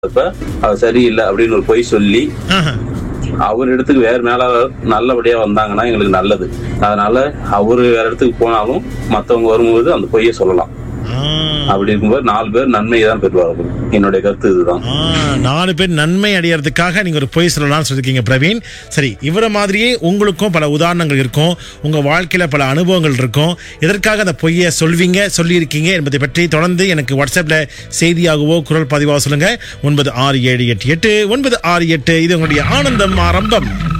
இப்ப அது சரியில்லை அப்படின்னு ஒரு பொய் சொல்லி ஆஹா. அவர் இடத்துக்கு வேற மேல நல்லபடியா வந்தாங்கன்னா எங்களுக்கு நல்லது அதனால அவரு வேற இடத்துக்கு போனாலும் மத்தவங்க வரும்போது அந்த பொய்யை சொல்லலாம் ஆ. அப்படி இருக்கும்போது நாலு பேர் நன்மையை தான் பெறுவார்கள் என்னுடைய கருத்து இதுதான் ஆ, நாலு பேர் நன்மை அடையறதுக்காக நீங்க ஒரு பொய் சொல்லலாம்னு சொல்லிருக்கீங்க பிரவீன் சரி இவரை மாதிரியே உங்களுக்கும் பல உதாரணங்கள் இருக்கும் உங்க வாழ்க்கையில பல அனுபவங்கள் இருக்கும் எதற்காக அந்த பொய்யை சொல்வீங்க சொல்லியிருக்கீங்க என்பதை பற்றி தொடர்ந்து எனக்கு வாட்ஸ்அப்ல செய்தியாகவோ குரல் பதிவாக சொல்லுங்க ஒன்பது ஆறு ஏழு எட்டு எட்டு ஒன்பது ஆறு எட்டு இது உங்களுடைய ஆனந்தம் ஆரம்பம்